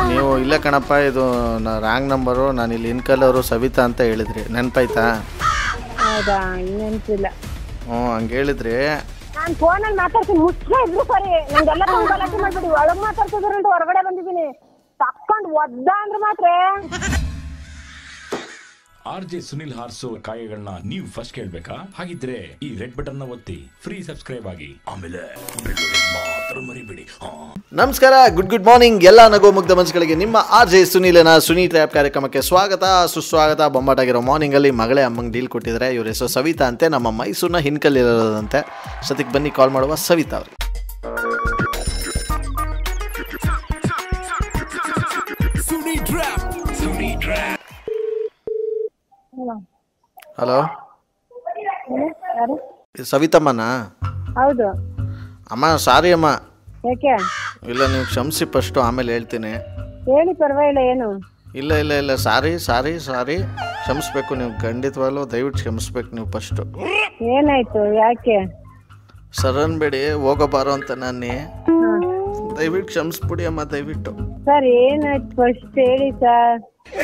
ನೀವು ಇಲ್ಲ ಕಣಪ್ಪ ಇದು ರಾಂಗ್ ನಂಬರು ನಾನು ಇಲ್ಲಿ ಇನ್ಕಲ್ ಅವರು ಸವಿತಾ ಅಂತ ಹೇಳಿದ್ರಿ ನೆನಪಾಯ್ತಾ ಹೌದಾ ನೆನ್ಪಿಲ್ಲ ಹ್ಞೂ ಹಂಗೆ ಹೇಳಿದ್ರಿ ನಾನ್ ಫೋನಲ್ಲಿ ಮಾತಾಡ್ತೀನಿ ಮುಚ್ಚೆ ಇದ್ರು ಸರಿ ನಂಗೆಲ್ಲ ತಗೊಂಡ್ ಗಲಾಟೆ ಮಾಡ್ಬಿಡಿ ಒಳಗ್ ಮಾತಾಡ್ತಿದ್ರು ಅಂತ ಹೊರಗಡೆ ಬಂದಿದ್ದೀನಿ ತಕ್ಕೊಂಡ್ ಒದ್ದ ಅಂದ್ರೆ ಮಾತ್ರ ಆರ್ ಜೆ ಸುನಿಲ್ ಹಾರ್ಸೋ ಕಾಯಗಳನ್ನ ನೀವು ಫಸ್ಟ್ ಕೇಳ್ಬೇಕಾ ಹಾಗಿದ್ರೆ ಈ ರೆಡ್ ಬಟನ್ ನ ಒತ್ತಿ ಫ್ರೀ ಸಬ್ಸ್ಕ್ರೈಬ್ ಆಗಿ ಆಮೇಲೆ ಬೆಳ್ಳುಳ್ಳಿ ಮಾತ್ರ ಮರಿಬೇಡಿ ಹಾ ನಮಸ್ಕಾರ ಗುಡ್ ಗುಡ್ ಮಾರ್ನಿಂಗ್ ಎಲ್ಲ ನಗೋ ಮುಗ್ಧ ಮನಸ್ಸುಗಳಿಗೆ ನಿಮ್ಮ ಆರ್ ಜೆ ಸುನೀಲನ ಸುನಿ ಟ್ರ್ಯಾಪ್ ಕಾರ್ಯಕ್ರಮಕ್ಕೆ ಸ್ವಾಗತ ಸುಸ್ವಾಗತ ಬೊಂಬಾಟಾಗಿರೋ ಮಾರ್ನಿಂಗಲ್ಲಿ ಮಗಳೇ ಅಮ್ಮಂಗೆ ಡೀಲ್ ಕೊಟ್ಟಿದ್ದಾರೆ ಇವ್ರ ಹೆಸರು ಸವಿತಾ ಅಂತೆ ನಮ್ಮ ಮೈಸೂರಿನ ಹಿನ್ಕಲ್ಲಿರೋದಂತೆ ಸದ್ಯಕ್ಕೆ ಬನ್ನಿ ಕಾಲ್ ಮಾಡುವ ಸವಿತಾ ಅವ್ರಿಗೆ ಹಲೋ ಯಾರು ಇದು ಸವಿತಮ್ಮನಾ ಹೌದು ಅಮ್ಮ ಸಾರಿ ಅಮ್ಮ ಯಾಕೆ ಇಲ್ಲ ನೀವು ಕ್ಷಮಿಸಿ ಫಸ್ಟು ಆಮೇಲೆ ಹೇಳ್ತೀನಿ ಹೇಳಿ ಪರವಾಗಿಲ್ಲ ಏನು ಇಲ್ಲ ಇಲ್ಲ ಇಲ್ಲ ಸಾರಿ ಸಾರಿ ಸಾರಿ ಕ್ಷಮಿಸ್ಬೇಕು ನೀವು ಖಂಡಿತವಾಗ್ಲೂ ದಯವಿಟ್ಟು ಕ್ಷಮಿಸ್ಬೇಕು ನೀವು ಫಸ್ಟು ಏನಾಯ್ತು ಯಾಕೆ ಸರನ್ ಬೇಡಿ ಹೋಗಬಾರೋ ಅಂತ ನಾನೇ ಹಾ. ದಯವಿಟ್ಟು ಕ್ಷಮಿಸ್ಬಿಡಿ ಅಮ್ಮ ದಯವಿಟ್ಟು ಸರ್ ಏನಾಯ್ತು ಫಸ್ಟ್ ಹೇಳಿ ಸರ್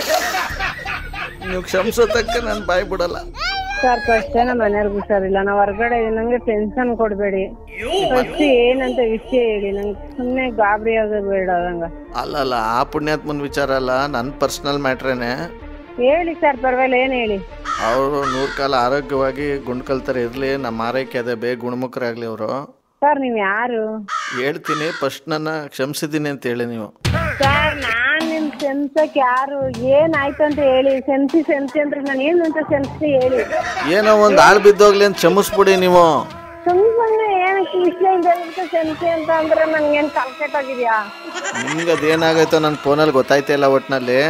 ನೀವು ಕ್ಷಮಿಸೋ ತಕ್ಕ ನಾನು ಬಾಯ್ ಬಿಡಲ್ಲ ಸರ್ ಫಸ್ಟ್ ನಮ್ಮ ಮನೆಯವ್ರಿಗೆ ಹುಷಾರಿಲ್ಲ ನಾವು ಹೊರಗಡೆ ಇದೀವಿ, ನಂಗೆ ಟೆನ್ಷನ್ ಕೊಡಬೇಡಿ ಫಸ್ಟ್ ಏನಂತ ವಿಷಯ ಹೇಳಿ ನಂಗೆ ಸುಮ್ಮನೆ ಗಾಬರಿ ಆಗೋದು ಬೇಡ ಅದಂಗ ಅಲ್ಲ ಅಲ್ಲ ಆ ಪುಣ್ಯಾತ್ಮನ ವಿಚಾರ ಅಲ್ಲ ನನ್ನ ಪರ್ಸ್ನಲ್ ಮ್ಯಾಟ್ರೇನೆ ಹೇಳಿ ಸರ್ ಪರವಾಗಿಲ್ಲ ಏನು ಹೇಳಿ ಅವರು ನೂರು ಕಾಲ ಆರೋಗ್ಯವಾಗಿ ಗುಂಡ್ಕಲ್ ಥರ ಇರಲಿ ನಮ್ಮ ಆರೈಕೆ ಅದೇ ಬೇಗ ಗುಣಮುಖರಾಗಲಿ ಅವರು ಸರ್ ನೀವು ಯಾರು ಹೇಳ್ತೀನಿ ಫಸ್ಟ್ ನನ್ನ ಕ್ಷಮಿಸಿದ್ದೀನಿ ಅಂತ ಹೇಳಿ ನೀವು ಸರ್ ನಾನ್ ನಿಮ್ ಸೆನ್ಸಕ್ ಯಾರು ಏನಾಯ್ತು ಅಂತ ಹೇಳಿ ಸೆನ್ಸಿ ಸೆನ್ಸಿ ಅಂದ್ರೆ ನಾನು ಏನು ಅಂತ ಸೆನ್ಸಿ ಹೇಳಿ ಏನೋ ಒಂದು ಆಳು ಬಿದ್ದೋಗ್ಲಿ ಅಂತ ಕ್ಷಮಿಸ್ಬಿಡಿ ನೀವು ಸುಮ್ಮನೆ ಸುಮ್ಮನೆ ಏನಕ್ಕೆ ವಿಷಯ ಇಲ್ಲದೆ ಸೆನ್ಸಿ ಅಂತ ಅಂದ್ರೆ ನನ್ಗೇನ್ ಕಲ್ಕೆಟ್ಟಾಗಿದ್ಯಾ ನಿಮ್ಗೆ ಅದೇನಾಗೈತೋ ನನ್ನ ಫೋನಲ್ಲಿ ಗೊತ್ತಾಯ್ತಾ ಇಲ್ಲ ಒಟ್ಟಿನಲ್ಲಿ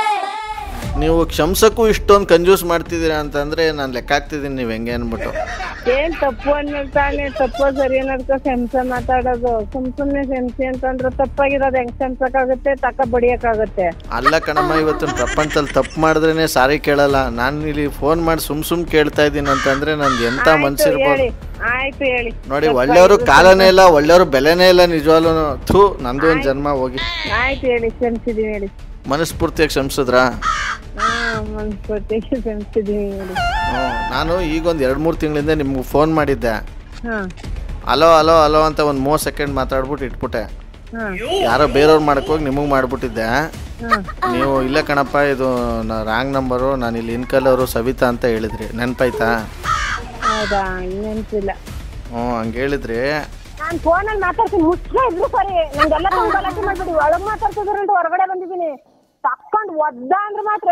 ನೀವು ಕ್ಷಮ್ಸಕ್ಕೂ ಇಷ್ಟೊಂದು ಕಂಜೂಸ್ ಮಾಡ್ತಿದ್ದೀರಾ ಅಂತಂದರೆ ನಾನು ಲೆಕ್ಕ ಹಾಕ್ತಿದ್ದೀನಿ ನೀವು ಹೆಂಗೆ ಅಂದ್ಬಿಟ್ಟು ಏನ್ ತಪ್ಪು ಅಂದ್ಮೇಲೆ ತಾನೇ ತಪ್ಪು ಸರಿ ಅನ್ನೋದಕ್ಕ ಸೆನ್ಸ ಮಾತಾಡೋದು ಸುಮ್ ಸುಮ್ನೆ ಸೆನ್ಸಿ ಅಂತಂದ್ರೆ ತಪ್ಪಾಗಿರೋದು ಹೆಂಗ್ ಸೆನ್ಸಕ್ಕಾಗುತ್ತೆ ತಕ್ಕ ಬಡಿಯಕ್ಕಾಗುತ್ತೆ ಅಲ್ಲ ಕಣಮ್ಮ ಇವತ್ತಿನ ಪ್ರಪಂಚದಲ್ಲಿ ತಪ್ಪು ಮಾಡಿದ್ರೇ ಸಾರಿ ಕೇಳಲ್ಲ ನಾನು ಇಲ್ಲಿ ಫೋನ್ ಮಾಡಿ ಸುಮ್ ಸುಮ್ ಕೇಳ್ತಾ ಇದ್ದೀನಿ ಅಂತಂದರೆ ನಂದು ಎಂಥ ಆಯ್ತು ಮನ್ಸಿರ್ಬೋದು ಹೇಳಿ ಆಯ್ತು ಹೇಳಿ ನೋಡಿ ಒಳ್ಳೆಯವರು ಕಾಲನೇ ಇಲ್ಲ ಒಳ್ಳೆಯವರು ಬೆಲೆನೇ ಇಲ್ಲ ನಿಜವಾಗ್ಲೂ ಥೂ ನಂದು ಒಂದು ಜನ್ಮ ಹೋಗಿ ಆಯ್ತು ಹೇಳಿ ಸೆನ್ಸಿದೀನಿ ಹೇಳಿ ಮನಸ್ಫೂರ್ತಿಯಾಗಿ ಕ್ಷಮಿಸಿದ್ರಾ ಹಾ ಮನ್ಸ್ಕೊಟ್ಟಿಗೆ ಸೆನ್ಸಿದೀನಿ ಹೇಳಿ ಹ್ಞೂ ನಾನು ಈಗೊಂದು ಎರಡು ಮೂರು ತಿಂಗಳಿಂದ ನಿಮ್ಗೆ ಫೋನ್ ಮಾಡಿದ್ದೆ ಹಾ ಅಲೋ ಅಲೋ ಅಲೋ ಅಂತ ಒಂದು ಮೂವತ್ತು ಸೆಕೆಂಡ್ ಮಾತಾಡ್ಬಿಟ್ಟು ಇಟ್ಬಿಟ್ಟೆ ಹಾ ಯಾರೋ ಬೇರೆಯವ್ರು ಮಾಡಕ್ಕೆ ಹೋಗಿ ನಿಮಗೆ ಮಾಡಿಬಿಟ್ಟಿದ್ದೆ ಹಾ ನೀವು ಇಲ್ಲ ಕಣಪ್ಪ ಇದು ರಾಂಗ್ ನಂಬರು ನಾನು ಇಲ್ಲಿ ಇನ್ಕಲ್ ಅವರು ಸವಿತಾ ಅಂತ ಹೇಳಿದ್ರಿ ನೆನಪಾಯ್ತಾ ಹೌದಾ ನೆನ್ಪಿಲ್ಲ ಹ್ಞೂ ಹಂಗೆ ಹೇಳಿದ್ರಿ ನಾನ್ ಫೋನಲ್ಲಿ ಮಾತಾಡ್ತೀನಿ ಮುಚ್ಚೆ ಇದ್ರು ಸರಿ ನಂಗೆಲ್ಲ ತಗೊಂಡ್ ಗಲಾಟೆ ಮಾಡ್ಬಿಡಿ ಒಳಗ್ ಮಾತಾಡ್ತಿದ್ರು ಅಂತ ಹೊರಗಡೆ ಬಂದಿದ್ದೀನಿ ತಕ್ಕೊಂಡ್ ಒದ್ದ ಅಂದ್ರೆ ಮಾತ್ರ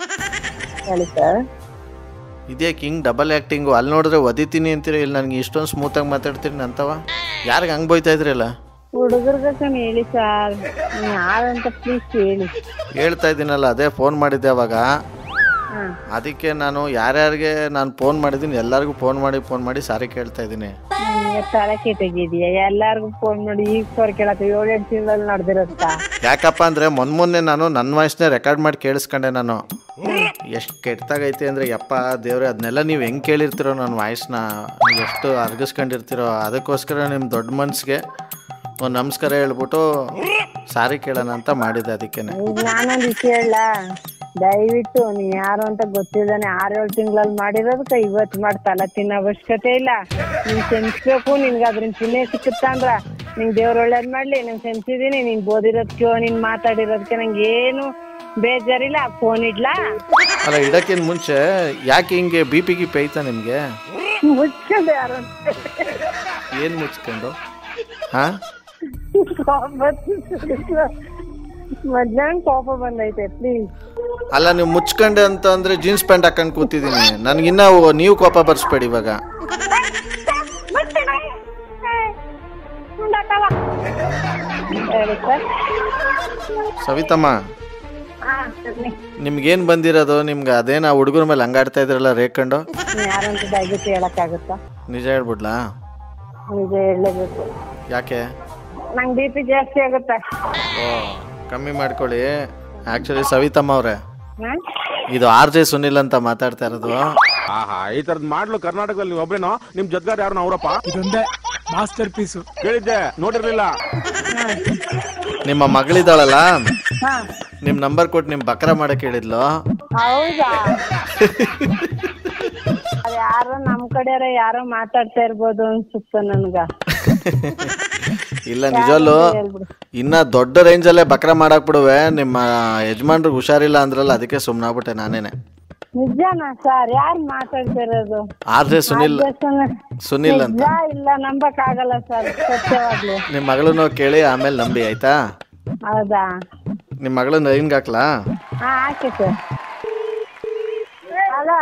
ಹೇಳಿ ಸರ್ ಇದ್ಯಾಕೆ ಹಿಂಗೆ ಡಬಲ್ ಆ್ಯಕ್ಟಿಂಗು ಅಲ್ಲಿ ನೋಡಿದ್ರೆ ಒದಿತೀನಿ ಅಂತೀರಿ ಇಲ್ಲಿ ನನಗೆ ಇಷ್ಟೊಂದು ಸ್ಮೂತಾಗಿ ಮಾತಾಡ್ತೀನಿ ಅಂತವ ಯಾರಿಗೆ ಹಂಗೆ ಬೈತಾ ಇದ್ರಲ್ಲ ಹುಡುಗರ್ಗ ಹೇಳಿ ಸರ್ ಯಾರಂತ ಪ್ಲೀಸ್ ಹೇಳಿ ಹೇಳ್ತಾ ಇದ್ದೀನಲ್ಲ ಅದೇ ಫೋನ್ ಮಾಡಿದ್ದೆ ಅವಾಗ ಹಾ ಅದಕ್ಕೆ ನಾನು ಯಾರ್ಯಾರಿಗೆ ನಾನು ಫೋನ್ ಮಾಡಿದ್ದೀನಿ ಎಲ್ಲರಿಗೂ ಫೋನ್ ಮಾಡಿ ಫೋನ್ ಮಾಡಿ ಸಾರಿ ಕೇಳ್ತಾ ಇದ್ದೀನಿ ನನಗೆ ತಲೆ ಕೆಟ್ಟಿದ್ಯಾ ಎಲ್ಲಾರ್ಗು ಫೋನ್ ಮಾಡಿ ಈಗ ಸರ್ ಕೇಳತ್ತೆ ಏಳೆಂಟು ತಿಂಗಳಲ್ಲಿ ನಡೆದಿರುತ್ತಾ ಯಾಕಪ್ಪ ಅಂದರೆ ಮೊನ್ನೆ ಮೊನ್ನೆ ನಾನು ನನ್ನ ವಾಯ್ಸ್ನೇ ರೆಕಾರ್ಡ್ ಮಾಡಿ ಕೇಳಿಸ್ಕೊಂಡೆ ನಾನು ಎಷ್ಟು ಕೆಟ್ಟಾಗೈತೆ ಅಂದರೆ ಯಪ್ಪ ದೇವ್ರೆ ಅದನ್ನೆಲ್ಲ ನೀವು ಹೆಂಗೆ ಕೇಳಿರ್ತೀರೋ ನನ್ನ ವಾಯ್ಸ್ನ ನೀವು ಎಷ್ಟು ಅರ್ಗಿಸ್ಕೊಂಡಿರ್ತೀರೋ ಅದಕ್ಕೋಸ್ಕರ ನಿಮ್ಮ ದೊಡ್ಡ ಮನ್ಸಿಗೆ ಒಂದು ನಮಸ್ಕಾರ ಹೇಳ್ಬಿಟ್ಟು ಸಾರಿ ಕೇಳೋಣ ಅಂತ ಮಾಡಿದ್ದೆ ಅದಕ್ಕೆ ಈಗ ನಾನೊಂದು ವಿಷಯ ಹೇಳ ದಯವಿಟ್ಟು ನೀ ಯಾರು ಅಂತ ಗೊತ್ತಿದ್ದಾನೆ ಆರೇಳು ತಿಂಗಳಲ್ಲಿ ಮಾಡಿರೋದಕ್ಕೆ ಇವತ್ತು ಮಾಡಿ ತಲೆ ತಿನ್ನೋ ಅವಶ್ಯಕತೆ ಇಲ್ಲ ನೀನ್ ಸೆನ್ಸ್ಬೇಕು ನಿನ್ಗೆ ಅದ್ರಿಂದ ಚಿಹ್ನೆ ಸಿಕ್ಕುತ್ತ ಅಂದ್ರ ನಿಂಗೆ ದೇವ್ರ ಒಳ್ಳೇದ್ ಮಾಡ್ಲಿ ನೀನ್ ಸೆನ್ಸಿದೀನಿ ನೀನ್ ಬೋದಿರೋದ್ಕೆ ನೀನ್ ಮಾತಾಡಿರೋದಕ್ಕೆ ನಂಗೆ ಏನು ಬೇಜಾರಿಲ್ಲ ಫೋನ್ ಇಡ್ಲಾ ಅಲ್ಲ ಇಡೋಕ್ಕಿಂತ ಮುಂಚೆ ಯಾಕೆ ಹಿಂಗೆ ಬಿ ಪಿ ಗಿಪಿ ಐತಾ ನಿಮಗೆ ಮುಚ್ಚದೆ ಯಾರು ಏನು ಮುಚ್ಕೊಂಡು ಹಾಂ ಮಧ್ಯಾಹ್ನ ಕೋಪ ಬಂದೈತೆ ಪ್ಲೀಸ್ ಅಲ್ಲ ನೀವು ಮುಚ್ಕೊಂಡೆ ಅಂತ ಅಂದರೆ ಜೀನ್ಸ್ ಪ್ಯಾಂಟ್ ಹಾಕೊಂಡು ಕೂತಿದ್ದೀನಿ ನನಗಿನ್ನ ನೀವು ಕೋಪ ಬರ್ಸ್ಬೇಡಿ ಇವಾಗ ಹೇಳಿ ಸರ್ ಸವಿತಮ್ಮ ಹಾಂ ಸರಿ ನಿಮ್ಗೇನು ಬಂದಿರೋದು ನಿಮ್ಗೆ ಅದೇನ ಹುಡುಗರ ಮೇಲೆ ಹಂಗಾಡ್ತಾ ಇದ್ರಲ್ಲ ರೇಖಂಡು ಯಾರಂತ ದಯವಿಟ್ಟು ಹೇಳಕ್ಕಾಗುತ್ತಾ ನಿಜ ಹೇಳ್ಬಿಡ್ಲಾ ನಿಜ ಹೇಳಲೇಬೇಕು ಯಾಕೆ ನಂಗೆ ಬಿ ಪಿ ಜಾಸ್ತಿ ಆಗುತ್ತೆ ಓ ಕಮ್ಮಿ ಮಾಡ್ಕೊಳ್ಳಿ ಆ್ಯಕ್ಚುಲಿ ಸವಿತಮ್ಮ ಅವರೇ ಹಾಂ ಇದು ಆರ್ ಜೆ ಸುನಿಲ್ ಅಂತ ಮಾತಾಡ್ತಾ ಇರೋದು ಆಹಾ ಈ ತರದ್ ಮಾಡ್ಲು ಕರ್ನಾಟಕದಲ್ಲಿ ನೀವು ಒಬ್ರೇನೋ ನಿಮ್ ಜೊತೆಗಾರ ಯಾರು ಅವರಪ್ಪ ಇದೊಂದೇ ಮಾಸ್ಟರ್ ಪೀಸು ಕೇಳಿದ್ದೆ ನೋಡಿರ್ಲಿಲ್ಲ ನಿಮ್ಮ ಮಗಳಿದ್ದಾಳಲ್ಲ ಹಾ ನಿಮ್ಮ ನಂಬರ್ ಕೊಟ್ಟು ನಿಮ್ಮ ಬಕ್ರ ಮಾಡಕ್ಕೆ ಹೇಳಿದ್ಲು ಹೌದಾ ಅದ್ ಯಾರೋ ನಮ್ ಕಡೆಯವ್ರ ಯಾರೋ ಮಾತಾಡ್ತಾ ಇರ್ಬೋದು ಅನ್ಸುತ್ತ ನನ್ಗ ಇಲ್ಲ ನಿಜವಲ್ಲೂ ಹೇಳ್ಬಿಡು. ಇನ್ನ ದೊಡ್ಡ ರೇಂಜಲ್ಲೇ ಬಕ್ರ ಮಾಡಕ್ ಬಿಡುವೆ ನಿಮ್ಮ ಯಜಮಾನ್ರಿಗೆ ಹುಷಾರಿಲ್ಲ ಅಂದ್ರಲ್ಲ ಅದಕ್ಕೆ ಸುಮ್ಮನಾಗ್ಬಿಟ್ಟೆ ನಾನೇನೆ ನಿಜನಾ ಸರ್ ಯಾರು ಮಾತಾಡ್ತಿರೋದು ಆದ್ರೆ ಸುನಿಲ್ ಸುನಿಲ್ ಅಂತ ನಿಜ ಇಲ್ಲ ನಂಬಕ್ ಆಗಲ್ಲ ಸರ್ ಸತ್ಯವಾಗ್ಲು ನಿಮ್ಮ ಮಗಳನ್ನ ಕೇಳಿ ಆಮೇಲೆ ನಂಬಿ ಆಯ್ತಾ ಹೌದಾ ನಿಮ್ಮ ಮಗಳನ್ನ ಲೈನ್ಗೆ ಹಾಕ್ಲಾ ಹಾ ಹಾಕಿ ಸರ್ ಹಲೋ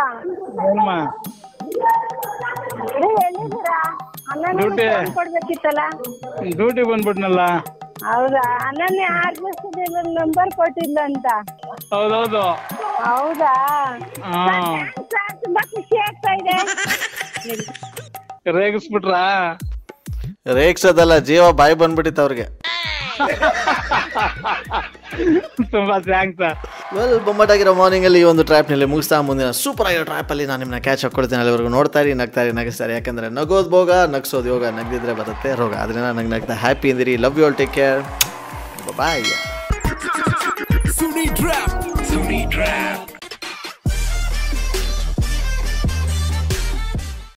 ರೀ, ಎಲ್ಲಿದ್ದೀರಾ ಅಣ್ಣನಿಗೆ ಡ್ಯೂಟಿ. ಫೋನ್ ಕೊಡ್ಬೇಕಿತ್ತಲ್ಲ ಡ್ಯೂಟಿ ಬಂದ್ಬಿಟ್ನಲ್ಲ ಹೌದಾ ಅಣ್ಣನೇ ಆರ್ ದಿವಸದ ನಂಬರ್ ಕೊಟ್ಟಿಲ್ಲ ಅಂತ ಹೌದೌದು ಹೌದಾ ಹಾ ಸರ್, ತುಂಬಾ ಖುಷಿ ಆಗ್ತಾ ಇದೆ ರೇಗಿಸ್ಬಿಟ್ರಾ ರೇಗ್ಸೋದಲ್ಲ ಜೀವ ಬಾಯಿ ಬಂದ್ಬಿಟ್ಟಿತ್ತು ಅವ್ರಿಗೆ ತುಂಬಾ ಥ್ಯಾಂಕ್ಸ್ ವೆಲ್ ಬೊಮ್ಮಟಾಗಿರೋ ಮಾರ್ನಿಂಗಲ್ಲಿ ಈ ಒಂದು ಟ್ರ್ಯಾಪ್ನಲ್ಲಿ ಮುಗಿಸ್ತಾ ಮುಂದಿನ ಸೂಪರ್ ಆಗಿರೋ ಟ್ರ್ಯಾಪಲ್ಲಿ ನಾನು ನಿಮ್ಮನ್ನ ಕ್ಯಾಚ್ ಹಾಕ್ಕೊಳ್ತೀನಿ ಅಲ್ಲಿವರೆಗೂ ನೋಡ್ತಾ ಇರಿ ನಗ್ತಾ ಇರಿ ನಗಿಸ್ತಾರೆ ಯಾಕಂದರೆ ನಗೋದು ಭೋಗ ನಗ್ಸೋದು ಯೋಗ ನಗ್ದಿದ್ರೆ ಬರುತ್ತೆ ರೋಗ ಅದರಿಂದ ನಂಗೆ ನಗ್ತಾ ಹ್ಯಾಪಿ ಇಂದಿರಿ love you all take care bye